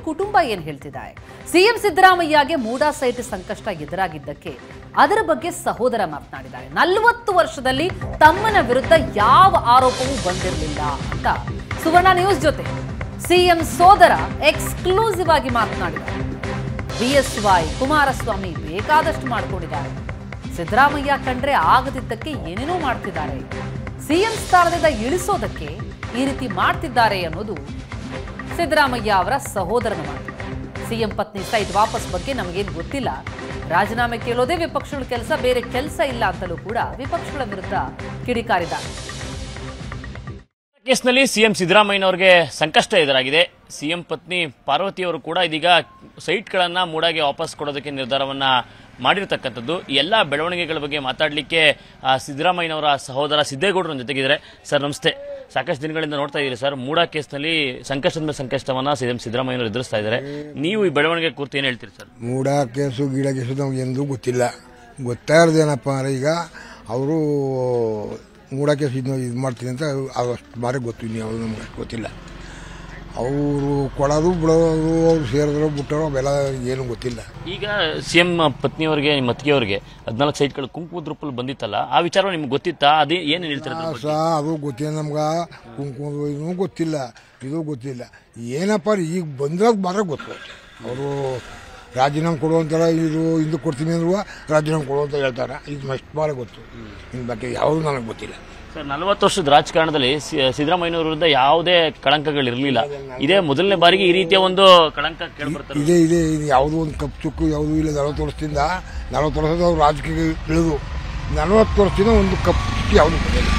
ಕುಟುಂಬ ಏನ್ ಹೇಳ್ತಿದ್ದಾರೆ ಸಿಎಂ ಸಿದ್ದರಾಮಯ್ಯಗೆ ಮೂಡಾ ಸೈಟ್ ಸಂಕಷ್ಟ ಎದುರಾಗಿದ್ದಕ್ಕೆ ಅದರ ಬಗ್ಗೆ ಸಹೋದರ ಮಾತನಾಡಿದ್ದಾರೆ ನಲವತ್ತು ವರ್ಷದಲ್ಲಿ ತಮ್ಮನ ವಿರುದ್ಧ ಯಾವ ಆರೋಪವೂ ಬಂದಿರಲಿಲ್ಲ ಅಂತ ಸುವರ್ಣ ನ್ಯೂಸ್ ಜೊತೆ ಸಿಎಂ ಸೋದರ ಎಕ್ಸ್ಕ್ಲೂಸಿವ್ ಆಗಿ ಮಾತನಾಡಿದ್ದಾರೆ ಬಿಎಸ್ವೈ ಕುಮಾರಸ್ವಾಮಿ ಬೇಕಾದಷ್ಟು ಮಾಡ್ಕೊಂಡಿದ್ದಾರೆ ಸಿದ್ದರಾಮಯ್ಯ ಕಂಡ್ರೆ ಆಗದಿದ್ದಕ್ಕೆ ಏನೇನೋ ಮಾಡ್ತಿದ್ದಾರೆ ಸಿಎಂ ಸ್ಥಾನದಿಂದ ಇಳಿಸೋದಕ್ಕೆ ಈ ರೀತಿ ಮಾಡ್ತಿದ್ದಾರೆ ಅನ್ನೋದು ಸಿದ್ದರಾಮಯ್ಯ ಅವರ ಸಹೋದರನ ಮಾತು ಸಿಎಂ ಪತ್ನಿ ಸೈಟ್ ವಾಪಸ್ ಬಗ್ಗೆ ನಮಗೇನು ಗೊತ್ತಿಲ್ಲ ರಾಜೀನಾಮೆ ಕೇಳೋದೇ ವಿಪಕ್ಷಗಳ ಕೆಲಸ ಬೇರೆ ಕೆಲಸ ಇಲ್ಲ ಅಂತಲೂ ಕೂಡ ವಿಪಕ್ಷಗಳ ವಿರುದ್ಧ ಕಿಡಿಕಾರಿದ್ದಾರೆ ಕೇಸ್ನಲ್ಲಿ ಸಿಎಂ ಸಿದ್ದರಾಮಯ್ಯನವರಿಗೆ ಸಂಕಷ್ಟ ಎದುರಾಗಿದೆ ಸಿಎಂ ಪತ್ನಿ ಪಾರ್ವತಿಯವರು ಕೂಡ ಇದೀಗ ಸೈಟ್ಗಳನ್ನ ಮೂಡಾಗೆ ವಾಪಸ್ ಕೊಡೋದಕ್ಕೆ ನಿರ್ಧಾರವನ್ನ ಮಾಡಿರ್ತಕ್ಕಂಥದ್ದು ಈ ಎಲ್ಲ ಬೆಳವಣಿಗೆಗಳ ಬಗ್ಗೆ ಮಾತಾಡಲಿಕ್ಕೆ ಸಿದ್ದರಾಮಯ್ಯನವರ ಸಹೋದರ ಸಿದ್ದೇಗೌಡರ ಜೊತೆಗಿದ್ದಾರೆ ಸರ್ ನಮಸ್ತೆ ಸಾಕಷ್ಟು ದಿನಗಳಿಂದ ನೋಡ್ತಾ ಇದ್ದೀರಿ ಸರ್ ಮೂಡಾ ಕೇಸ್ನಲ್ಲಿ ಸಂಕಷ್ಟದ ಮೇಲೆ ಸಂಕಷ್ಟವನ್ನ ಸಿಎಂ ಸಿದ್ದರಾಮಯ್ಯನವರು ಎದುರಿಸ್ತಾ ಇದ್ದಾರೆ ನೀವು ಈ ಬೆಳವಣಿಗೆ ಕುರಿತು ಏನು ಹೇಳ್ತೀರಿ ಸರ್ ಮೂಡ ಕೇಸು ಗಿಡ ಕೇಸು ನಮ್ಗೆ ಎಂದೂ ಗೊತ್ತಿಲ್ಲ ಗೊತ್ತಾಗಿರೋದೇನಪ್ಪ ಅಂದರೆ ಈಗ ಅವರು ಮೂಡ ಕೇಸು ಇದು ಇದು ಮಾಡ್ತೀನಿ ಅಂತ ಅದು ಅಷ್ಟು ಮಾರೇ ಗೊತ್ತು ಇನ್ನು ಯಾವುದು ನಮ್ಗೆ ಅಷ್ಟು ಗೊತ್ತಿಲ್ಲ ಅವರು ಕೊಡೋದು ಬಿಡೋದು ಅವ್ರು ಸೇರಿದ್ರು ಬಿಟ್ಟರು ಅವೆಲ್ಲ ಏನು ಗೊತ್ತಿಲ್ಲ ಈಗ ಸಿಎಂ ಪತ್ನಿಯವರಿಗೆ ನಿಮ್ಮ ಅತ್ತಿಗೆಯವರಿಗೆ ಹದಿನಾಲ್ಕು ಸೈಟ್ಗಳು ಕುಂಕುಮದ ರೂಪಲ್ಲಿ ಬಂದಿತ್ತಲ್ಲ ಆ ವಿಚಾರ ನಿಮ್ಗೆ ಗೊತ್ತಿತ್ತಾ ಅದೇ ಏನು ಹೇಳ್ತೀರ ಅದ್ರ ಬಗ್ಗೆ? ಸಹ ಅದು ಗೊತ್ತಿಲ್ಲ ನಮ್ಗೆ ಕುಂಕುಮ ಇದೂ ಗೊತ್ತಿಲ್ಲ ಇದು ಗೊತ್ತಿಲ್ಲ ಏನಪ್ಪ ಈಗ ಬಂದಿರೋದು ಮಾತ್ರ ಗೊತ್ತು ಅವರು ರಾಜೀನಾಮೆ ಕೊಡುವಂತಾರ ಇದು ಇದು ಕೊಡ್ತೀನಿ ಅಂದ್ರು ರಾಜೀನಾಮೆ ಕೊಡುವಂತ ಹೇಳ್ತಾರೆ ಇದು ಅಷ್ಟು ಮಾತ್ರ ಗೊತ್ತು ಇನ್ನು ಬಗ್ಗೆ ಯಾವುದು ನನಗೆ ಗೊತ್ತಿಲ್ಲ ಸರ್ ನಲವತ್ತು ವರ್ಷದ ರಾಜಕಾರಣದಲ್ಲಿ ಸಿ- ಸಿದ್ದರಾಮಯ್ಯನವರ ವಿರುದ್ಧ ಯಾವುದೇ ಕಳಂಕಗಳಿರಲಿಲ್ಲ ಇದೇ ಮೊದಲನೇ ಬಾರಿಗೆ ಈ ರೀತಿಯ ಒಂದು ಕಳಂಕ ಕೇಳ್ಬರ್ತಾರೆ ಇದೇ ಇದೆ ಇದು ಯಾವುದೋ ಒಂದು ಕಪ್ ಚುಕ್ಕು ಯಾವುದೂ ಇಲ್ಲ ನಲವತ್ತು ವರ್ಷದಿಂದ ನಲವತ್ತು ವರ್ಷದ ಅವ್ರು ರಾಜಕೀಯ ಇಳಿದು ನಲವತ್ತು ವರ್ಷದಿಂದ ಒಂದು ಕಪ್ ಚುಕ್ಕಿ ಯಾವುದು ಬಂದಿಲ್ಲ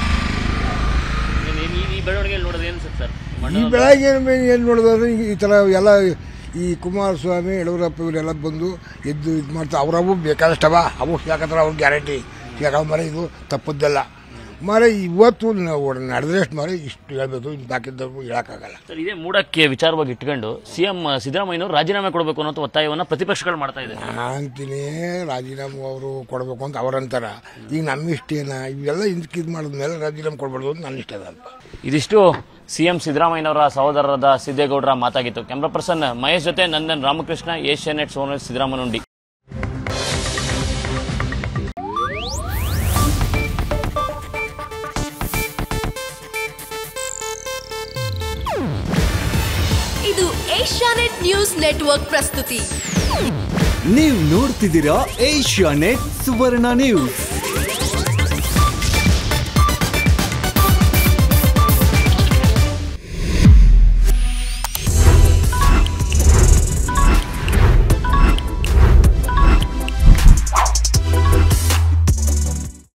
ಈ ಬೆಳವಣಿಗೆಯಲ್ಲಿ ನೋಡೋದು ಏನು ಸರ್ ಈ ಬೆಳಗ್ಗೆ ಏನು ನೋಡಿದ್ರೆ ಈ ಥರ ಎಲ್ಲ ಈ ಕುಮಾರಸ್ವಾಮಿ ಯಡಿಯೂರಪ್ಪ ಇವರೆಲ್ಲ ಬಂದು ಎದ್ದು ಇದು ಮಾಡ್ತಾರೆ ಅವರವು ಬೇಕಾದಷ್ಟವ ಅವು ಯಾಕಂದ್ರೆ ಅವ್ರ ಗ್ಯಾರಂಟಿ ಯಾಕಂದ್ರೆ ಮರ ಇದು ತಪ್ಪದ್ದಲ್ಲ ಮರ ಇವತ್ತು ನಾವು ನಡೆದ್ರಷ್ಟು ಮರ ಇಷ್ಟು ಹೇಳ್ಬೇಕು ಇನ್ನು ಬಾಕಿದ್ದವ್ರು ಹೇಳೋಕ್ಕಾಗಲ್ಲ ಸರ್ ಇದೇ ಮೂಡಕ್ಕೆ ವಿಚಾರವಾಗಿ ಇಟ್ಕೊಂಡು ಸಿಎಂ ಸಿದ್ದರಾಮಯ್ಯನವರು ರಾಜೀನಾಮೆ ಕೊಡಬೇಕು ಅನ್ನೋ ಒತ್ತಾಯವನ್ನ ಪ್ರತಿಪಕ್ಷಗಳು ಮಾಡ್ತಾ ಇದೆ ನಾನು ಅಂತೀನಿ ರಾಜೀನಾಮೆ ಅವರು ಕೊಡಬೇಕು ಅಂತ ಅವರಂತಾರ ಈಗ ನಮ್ಮ ಇಷ್ಟ ಏನ ಇವೆಲ್ಲ ಇದಕ್ಕೆ ಇದು ಮಾಡಿದ್ಮೇಲೆ ರಾಜೀನಾಮೆ ಕೊಡ್ಬಾರ್ದು ಅಂತ ನನ್ನ ಇಷ್ಟ ಅಲ್ಪ ಇದಿಷ್ಟು ಸಿಎಂ ಸಿದ್ದರಾಮಯ್ಯನವರ ಸಹೋದರರಾದ ಸಿದ್ದೇಗೌಡರ ಮಾತಾಗಿತ್ತು ಕ್ಯಾಮ್ರಾ ಪರ್ಸನ್ ಮಹೇಶ್ ಜೊತೆ ನಂದನ್ ರಾಮಕೃಷ್ಣ ಏಷ್ಯಾನೆಟ್ ಸೋನ ಸಿದ್ದರಾಮನುಂಡಿ ಇದು ಏಷ್ಯಾನೆಟ್ ನ್ಯೂಸ್ ನೆಟ್ವರ್ಕ್ ಪ್ರಸ್ತುತಿ ನೀವು ನೋಡ್ತಿದ್ದೀರಾ ಏಷ್ಯಾ ನೆಟ್ ಸುವರ್ಣ ನ್ಯೂಸ್